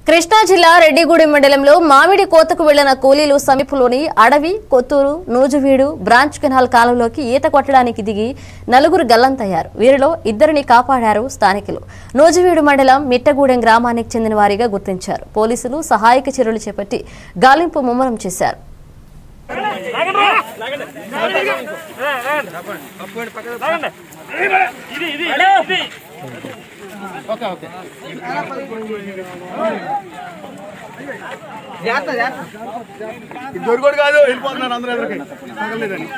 కృష్ణా జిల్లా రెడ్డిగూడెం మండలంలో మామిడి కోతకు వెళ్లిన కూలీలు సమీపంలోని అడవి కొత్తూరు నూజువీడు బ్రాంచ్ కెనాల్ కాలంలోకి ఈత కొట్టడానికి దిగి నలుగురు గల్లంతయ్యారు వీరిలో ఇద్దరిని కాపాడారు స్థానికులు నూజువీడు మండలం మిట్టగూడెం గ్రామానికి చెందిన వారిగా గుర్తించారు పోలీసులు సహాయక చర్యలు చేపట్టి గాలింపు ముమ్మరం చేశారు ఇది దొరకడు కాదు వెళ్ళిపోతున్నారు అందరూ ఎదురుకి తగలేదని